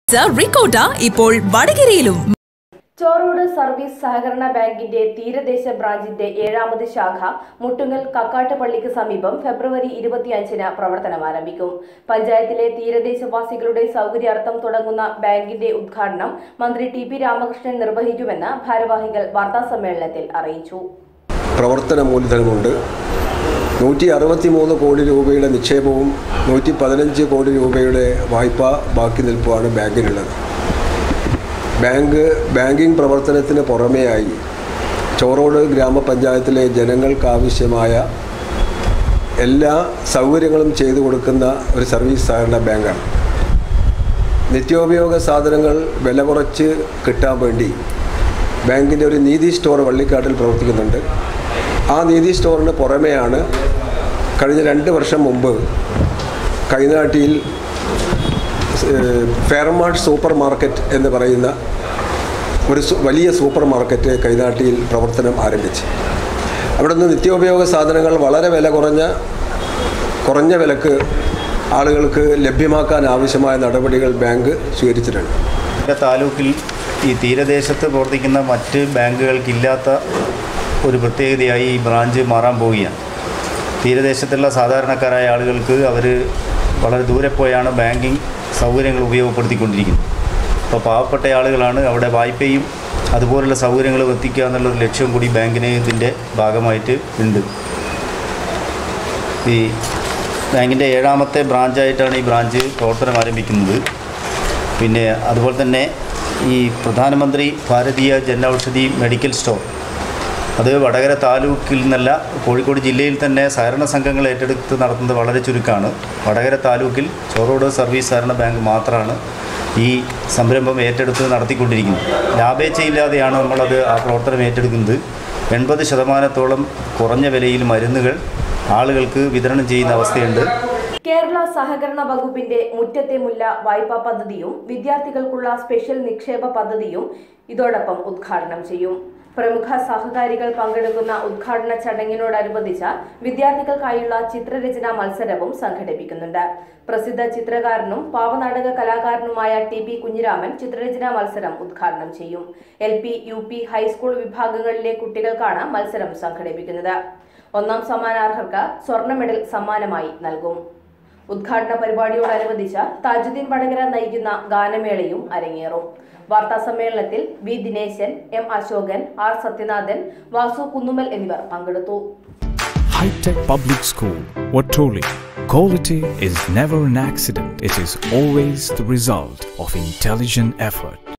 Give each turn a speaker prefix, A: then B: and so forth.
A: Ricotta ഇപ്പോൾ വടകരയിലും
B: ചോറോട് service സഹകരണ ബാങ്കിന്റെ തീരദേശ ബ്രാഞ്ചിന്റെ ഏഴാമത് ശാഖ മുട്ടുങ്ങൽ കക്കാട്ടുപള്ളിക്ക് സമീപം ഫെബ്രുവരി ഇരുപത്തിയഞ്ചിന് പ്രവർത്തനം ആരംഭിക്കും പഞ്ചായത്തിലെ തീരദേശവാസികളുടെ സൗകര്യാർത്ഥം തുടങ്ങുന്ന ബാങ്കിന്റെ ഉദ്ഘാടനം മന്ത്രി ടി പി രാമകൃഷ്ണൻ നിർവഹിക്കുമെന്ന് ഭാരവാഹികൾ വാർത്താസമ്മേളനത്തിൽ അറിയിച്ചു
C: പ്രവർത്തന മൂലധനമുണ്ട് നൂറ്റി അറുപത്തി മൂന്ന് കോടി രൂപയുടെ നിക്ഷേപവും നൂറ്റി പതിനഞ്ച് കോടി രൂപയുടെ വായ്പാ ബാക്കി നിൽപ്പുമാണ് ബാങ്കിനുള്ളത് ബാങ്ക് ബാങ്കിംഗ് പ്രവർത്തനത്തിന് പുറമെയായി ചോറോട് ഗ്രാമപഞ്ചായത്തിലെ ജനങ്ങൾക്കാവശ്യമായ എല്ലാ സൗകര്യങ്ങളും ചെയ്തു കൊടുക്കുന്ന ഒരു സർവീസ് സഹകരണ ബാങ്കാണ് നിത്യോപയോഗ സാധനങ്ങൾ വില കുറച്ച് കിട്ടാൻ വേണ്ടി ബാങ്കിൻ്റെ ഒരു നീതി സ്റ്റോർ വള്ളിക്കാട്ടിൽ പ്രവർത്തിക്കുന്നുണ്ട് ആ നീതി സ്റ്റോറിന് പുറമെയാണ് കഴിഞ്ഞ രണ്ട് വർഷം മുമ്പ് കൈനാട്ടിയിൽ ഏഹ്, ഫെയർമാർട്ട് സൂപ്പർ മാർക്കറ്റ് എന്ന് പറയുന്ന ഒരു സു- വലിയ സൂപ്പർ മാർക്കറ്റ് കൈനാട്ടിയിൽ പ്രവർത്തനം ആരംഭിച്ചു അവിടെ നിന്ന് നിത്യോപയോഗ സാധനങ്ങൾ വളരെ വില കുറഞ്ഞ കുറഞ്ഞ വിലക്ക് ആളുകൾക്ക് ലഭ്യമാക്കാൻ ആവശ്യമായ നടപടികൾ ബാങ്ക് സ്വീകരിച്ചിട്ടുണ്ട്
D: എൻ്റെ താലൂക്കിൽ ഈ തീരദേശത്ത് പ്രവർത്തിക്കുന്ന മറ്റ് ബാങ്കുകൾക്കില്ലാത്ത ഒരു പ്രത്യേകതയായി ഈ ബ്രാഞ്ച് മാറാൻ പോവുകയാണ് തീരദേശത്തുള്ള സാധാരണക്കാരായ ആളുകൾക്ക് അവർ വളരെ ദൂരെ പോയാണ് ബാങ്കിങ് സൗകര്യങ്ങൾ ഉപയോഗപ്പെടുത്തിക്കൊണ്ടിരിക്കുന്നത് അപ്പോൾ പാവപ്പെട്ട ആളുകളാണ് അവിടെ വായ്പയും അതുപോലുള്ള സൗകര്യങ്ങളും എത്തിക്കുക എന്നുള്ളൊരു ലക്ഷ്യം കൂടി ബാങ്കിന് ഇതിൻ്റെ ഭാഗമായിട്ട് ഉണ്ട് ഈ ബാങ്കിൻ്റെ ഏഴാമത്തെ ബ്രാഞ്ചായിട്ടാണ് ഈ ബ്രാഞ്ച് പ്രവർത്തനം ആരംഭിക്കുന്നത് പിന്നെ അതുപോലെ തന്നെ ഈ പ്രധാനമന്ത്രി ഭാരതീയ ജൻ ഔഷധി മെഡിക്കൽ സ്റ്റോർ അത് വടകര താലൂക്കിൽ നിന്നല്ല കോഴിക്കോട് ജില്ലയിൽ തന്നെ സഹകരണ സംഘങ്ങൾ ഏറ്റെടുത്ത് നടത്തുന്നത് വളരെ ചുരുക്കമാണ് വടകര താലൂക്കിൽ ചോറോട് സർവീസ് സഹകരണ ബാങ്ക് മാത്രമാണ് ഈ സംരംഭം ഏറ്റെടുത്ത് നടത്തിക്കൊണ്ടിരിക്കുന്നത് ലാഭേച്ഛയില്ലാതെയാണ് നമ്മളത് ആ പ്രവർത്തനം ഏറ്റെടുക്കുന്നത് എൺപത് ശതമാനത്തോളം കുറഞ്ഞ വിലയിൽ മരുന്നുകൾ ആളുകൾക്ക് വിതരണം ചെയ്യുന്ന അവസ്ഥയുണ്ട്
B: കേരള സഹകരണ വകുപ്പിന്റെ മുറ്റത്തെ മുല്ല വായ്പാ പദ്ധതിയും വിദ്യാർത്ഥികൾക്കുള്ള സ്പെഷ്യൽ നിക്ഷേപ പദ്ധതിയും ഇതോടൊപ്പം ഉദ്ഘാടനം ചെയ്യും പ്രമുഖ സഹകാരികൾ പങ്കെടുക്കുന്ന ഉദ്ഘാടന ചടങ്ങിനോടനുബന്ധിച്ച് വിദ്യാർത്ഥികൾക്കായുള്ള ചിത്രരചനാ മത്സരവും സംഘടിപ്പിക്കുന്നുണ്ട് പ്രസിദ്ധ ചിത്രകാരനും പാവനാടക കലാകാരനുമായ ടി പി കുഞ്ഞിരാമൻ ചിത്രരചനാ മത്സരം ഉദ്ഘാടനം ചെയ്യും L P U P high school വിഭാഗങ്ങളിലെ കുട്ടികൾക്കാണ് മത്സരം സംഘടിപ്പിക്കുന്നത് ഒന്നാം സമ്മാനാർഹർക്ക് സ്വർണ്ണ മെഡൽ സമ്മാനമായി നൽകും ഉദ്ഘാടന പരിപാടിയോടനുബന്ധിച്ച് താജുദ്ദീൻ വടകര നയിക്കുന്ന ഗാനമേളയും അരങ്ങേറും വാർത്താ സമ്മേളനത്തിൽ V Dineshan M Ashokan R Sathyanathan Vasu Kunnumal എന്നിവർ പങ്കെടുത്തു
E: High-Tech Public School, Watoli. Quality is never an accident. It is always the result of intelligent effort.